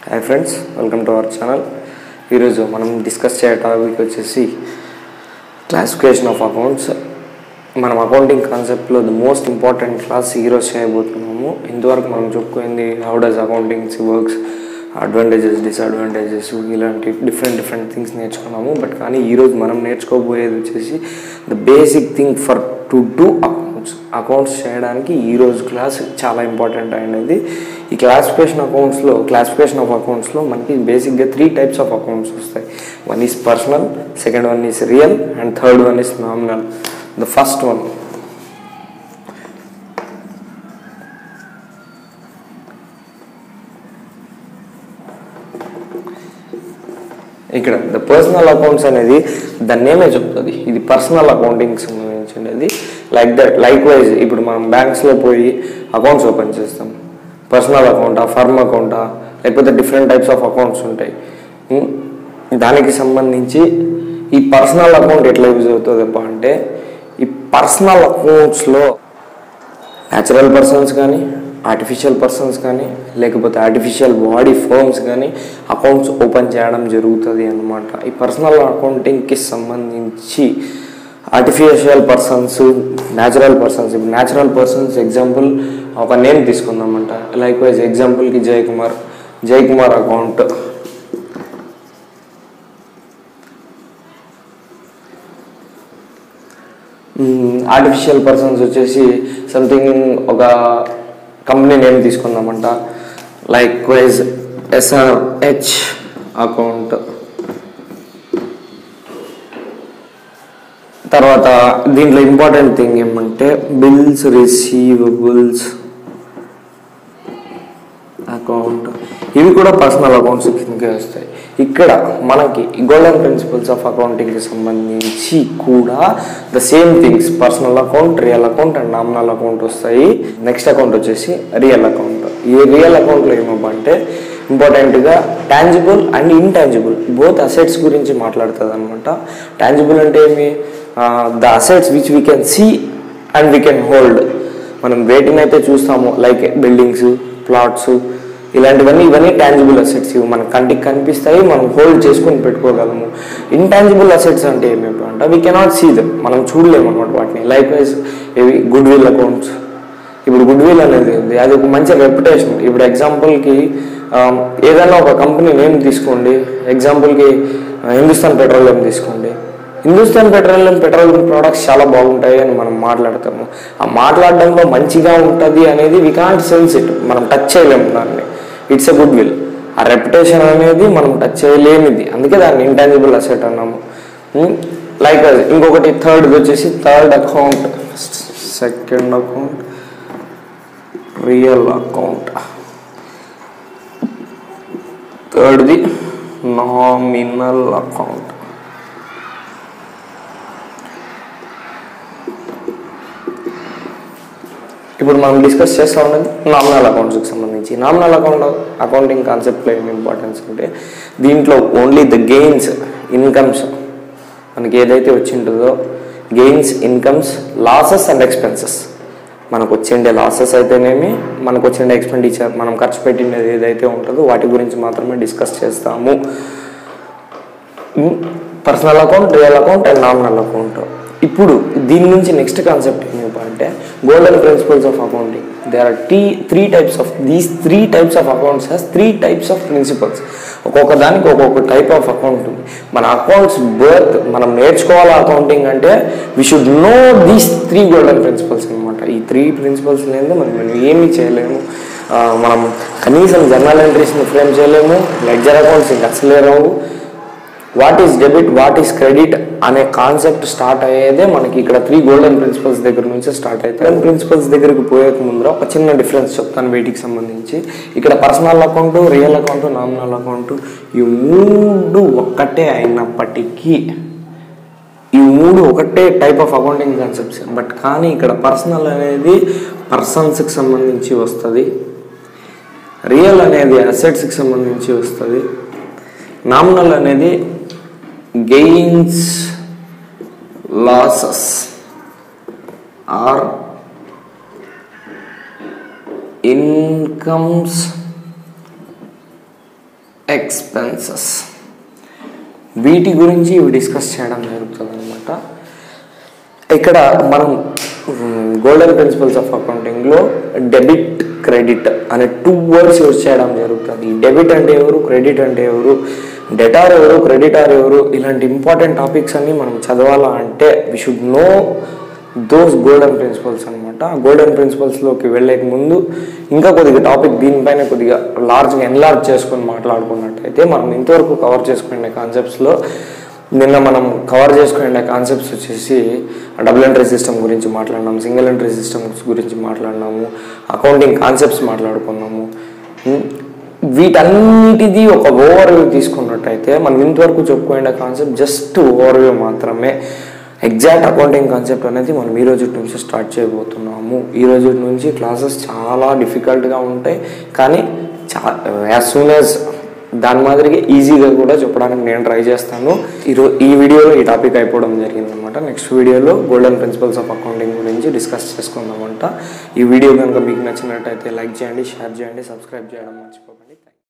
hi friends welcome to our channel ఈరోజు మనం discuss చేయ టాపిక్ వచ్చేసి క్లాసిఫికేషన్ ఆఫ్ అకౌంట్స్ మనం అకౌంటింగ్ కాన్సెప్ట్లో ది మోస్ట్ ఇంపార్టెంట్ క్లాస్ ఈరోజు చేయబోతున్నాము ఇంతవరకు మనం చెప్పుకుంది how does accountings works advantages disadvantages ఇలాంటి డిఫరెంట్ డిఫరెంట్ థింగ్స్ నేర్చుకున్నాము బట్ కానీ ఈరోజు మనం నేర్చుకోబోయేది వచ్చేసి the basic thing for to do accounts accounts చేయడానికి ఈరోజు క్లాస్ చాలా ఇంపార్టెంట్ అయినది ఈ క్లాసిఫికేషన్ అకౌంట్స్లో క్లాసిఫికేషన్ ఆఫ్ అకౌంట్స్లో మనకి బేసిక్గా త్రీ టైప్స్ ఆఫ్ అకౌంట్స్ వస్తాయి one is personal second one is real and third one is nominal the first one ఇక్కడ ద పర్సనల్ అకౌంట్స్ అనేది దాని నేమే చెప్తుంది ఇది పర్సనల్ అకౌంటింగ్ సంబంధించినది లైక్ దట్ లైక్ వైజ్ ఇప్పుడు మనం బ్యాంక్స్లో పోయి అకౌంట్స్ ఓపెన్ చేస్తాం పర్సనల్ అకౌంటా ఫర్మ్ అకౌంటా లేకపోతే డిఫరెంట్ టైప్స్ ఆఫ్ అకౌంట్స్ ఉంటాయి ఉమ్, దానికి సంబంధించి ఈ పర్సనల్ అకౌంట్ ఎట్లా యూజ్ అవుతుంది అబ్బా అంటే ఈ పర్సనల్ అకౌంట్స్లో న్యాచురల్ పర్సన్స్ కానీ ఆర్టిఫిషియల్ పర్సన్స్ కానీ లేకపోతే ఆర్టిఫిషియల్ బాడీ ఫర్మ్స్ కానీ అకౌంట్స్ ఓపెన్ చేయడం జరుగుతుంది అనమాట ఈ పర్సనల్ అకౌంటింగ్కి సంబంధించి ఆర్టిఫిషియల్ పర్సన్స్ న్యాచురల్ పర్సన్స్ ఇప్పుడు న్యాచురల్ పర్సన్స్ ఎగ్జాంపుల్ ఒక నేమ్ తీసుకుందామంట లైక్ వైజ్ ఎగ్జాంపుల్కి Jay Kumar Jay Kumar account artificial persons వచ్చేసి సంథింగ్ ఒక కంపెనీ నేమ్ తీసుకుందామంట లైక్ వైజ్ ఎస్ఆర్హెచ్ అకౌంట్ తర్వాత దీంట్లో ఇంపార్టెంట్ థింగ్ ఏమంటే బిల్స్ రిసీవబుల్స్ అకౌంట్ ఇవి కూడా పర్సనల్ అకౌంట్స్ కిందకే వస్తాయి ఇక్కడ మనకి గోల్డెన్ ప్రిన్సిపల్స్ ఆఫ్ అకౌంటింగ్కి సంబంధించి కూడా the same things personal account real account and nominal account వస్తాయి నెక్స్ట్ అకౌంట్ వచ్చేసి రియల్ అకౌంట్ ఈ రియల్ అకౌంట్లో ఏమబ్బా అంటే ఇంపార్టెంట్గా tangible and intangible both assets గురించి మాట్లాడుతుంది అనమాట టాంజిబుల్ అంటే ఏమి the assets which we can see and we can hold మనం వేటిని అయితే చూస్తామో లైక్ బిల్డింగ్స్ ప్లాట్స్ ఇలాంటివన్నీ ఇవన్నీ టాంజిబుల్ అసెట్స్ ఇవి మన కంటికి కనిపిస్తాయి మనం హోల్డ్ చేసుకొని పెట్టుకోగలము ఇంటాంజిబుల్ అసెట్స్ అంటే ఏమేమి అంటే వీ కెనాట్ సీ దమ్ మనం చూడలేము అనమాట వాటిని లైక్ వైజ్ ఇవి గుడ్ విల్ అకౌంట్స్ ఇప్పుడు గుడ్ విల్ అనేది ఉంది అది ఒక మంచి రెప్యుటేషన్ ఇప్పుడు ఎగ్జాంపుల్కి ఏదైనా ఒక కంపెనీ నేమ్ తీసుకోండి ఎగ్జాంపుల్కి హిందుస్థాన్ పెట్రోలియం తీసుకోండి హిందుస్థాన్ పెట్రోలియం పెట్రోలియం ప్రోడక్ట్స్ చాలా బాగుంటాయి అని మనం మాట్లాడతాము ఆ మాట్లాడడంలో మంచిగా ఉంటుంది అనేది వి కాంట్ సెన్స్ ఇట్ మనం టచ్ చేయలేము దాన్ని ఇట్స్ ఎ గుడ్ విల్ ఆ రెప్యుటేషన్ అనేది మనం టచ్ చేయలేనిది అందుకే దాన్ని ఇంటాంజిబుల్ అసెట్ అన్నాము లైక్ ఇంకొకటి థర్డ్ వచ్చేసి third account second account real account థర్డ్ది నామినల్ అకౌంట్ ఇప్పుడు మనం డిస్కస్ చేస్తూ ఉన్నది నామినల్ అకౌంట్స్కి సంబంధించి నామినల్ అకౌంట్ అకౌంటింగ్ కాన్సెప్ట్లో ఏమి ఇంపార్టెన్స్ అంటే దీంట్లో ఓన్లీ ద గెయిన్స్ ఇన్కమ్స్ మనకి ఏదైతే వచ్చింటుందో gains incomes losses and expenses మనకు వచ్చిండే లాసెస్ అయితేనేమి మనకు వచ్చిండే ఎక్స్పెండిచర్ మనం ఖర్చు పెట్టినది ఏదైతే ఉంటుందో వాటి గురించి మాత్రమే డిస్కస్ చేస్తాము personal account real account and nominal account ఇప్పుడు దీని నుంచి నెక్స్ట్ కాన్సెప్ట్ ఏమి అంటే golden principles of accounting they are the three types of these three types of accounts has three types of principles ఒక్కొక్క దానికి ఒక్కొక్క టైప్ ఆఫ్ అకౌంట్ ఉంది మన అకౌంట్స్ బర్త్ మనం నేర్చుకోవాలి అకౌంటింగ్ అంటే we should know these three golden principles అనమాట ఈ త్రీ ప్రిన్సిపల్స్ లేదా మనం మనం ఏమీ చేయలేము ఆ, మనం కనీసం జర్నల్ ఎంట్రీస్ని ఫ్రేమ్ చేయలేము లెడ్జర్ అకౌంట్స్ ఇంకా అసలే రావు what is debit what is credit అనే కాన్సెప్ట్ స్టార్ట్ అయ్యేదే మనకి ఇక్కడ త్రీ గోల్డెన్ ప్రిన్సిపల్స్ దగ్గర నుంచి స్టార్ట్ అవుతాయి గోల్డెన్ ప్రిన్సిపల్స్ దగ్గరికి పోయేక ముందర ఒక చిన్న డిఫరెన్స్ చెప్తాను వీటికి సంబంధించి ఇక్కడ personal account real account nominal account ఈ మూడు ఒక్కటే అయినప్పటికీ ఈ మూడు ఒకటే type of accounting concepts but కానీ ఇక్కడ పర్సనల్ అనేది పర్సన్స్కి సంబంధించి వస్తుంది రియల్ అనేది అసెట్స్కి సంబంధించి వస్తుంది నామినల్ అనేది gains losses or incomes expenses వీటి గురించి ఇవి డిస్కస్ చేయడం జరుగుతుంది అనమాట ఇక్కడ మనం గోల్డెన్ ప్రిన్సిపల్స్ ఆఫ్ అకౌంటింగ్లో డెబిట్ క్రెడిట్ అనే టూ వర్డ్స్ యూజ్ చేయడం జరుగుతుంది డెబిట్ అంటే ఎవరు క్రెడిట్ అంటే ఎవరు డెటార్ ఎవరు క్రెడిటార్ ఎవరు ఇలాంటి ఇంపార్టెంట్ టాపిక్స్ అన్ని మనం చదవాలా అంటే we should know those golden principles అనమాట గోల్డెన్ ప్రిన్సిపల్స్లోకి వెళ్ళేక ముందు ఇంకా కొద్దిగా టాపిక్ దీనిపైన కొద్దిగా లార్జ్గా ఎన్లార్జ్ చేసుకొని మాట్లాడుకున్నట్టయితే మనం ఇంతవరకు కవర్ చేసుకునే కాన్సెప్ట్స్లో నిన్న మనం కవర్ చేసుకునే కాన్సెప్ట్స్ వచ్చేసి డబుల్ ఎంట్రీ సిస్టమ్ గురించి మాట్లాడినాము సింగిల్ ఎంట్రీ సిస్టమ్స్ గురించి మాట్లాడినాము అకౌంటింగ్ కాన్సెప్ట్స్ మాట్లాడుకున్నాము ఉమ్, వీటన్నిటిది ఒక ఓవర్ వ్యూ తీసుకున్నట్టయితే మనం ఇంతవరకు చెప్పుకునే కాన్సెప్ట్ జస్ట్ ఓవర్ వ్యూ మాత్రమే ఎగ్జాక్ట్ అకౌంటింగ్ కాన్సెప్ట్ అనేది మనం ఈ రోజు నుంచి స్టార్ట్ చేయబోతున్నాము ఈ రోజు నుంచి క్లాసెస్ చాలా డిఫికల్ట్గా ఉంటాయి కానీ చా యాజ్ సూన్ యాజ్ దాని మాదిరిగా ఈజీగా కూడా చెప్పడానికి నేను ట్రై చేస్తాను ఈరో ఈ వీడియోలో ఈ టాపిక్ అయిపోవడం జరిగిందనమాట నెక్స్ట్ వీడియోలో గోల్డెన్ ప్రిన్సిపల్స్ ఆఫ్ అకౌంటింగ్ గురించి డిస్కస్ చేసుకుందామంట ఈ వీడియో కనుక మీకు నచ్చినట్టయితే లైక్ చేయండి షేర్ చేయండి సబ్స్క్రైబ్ చేయడం మర్చిపోకండి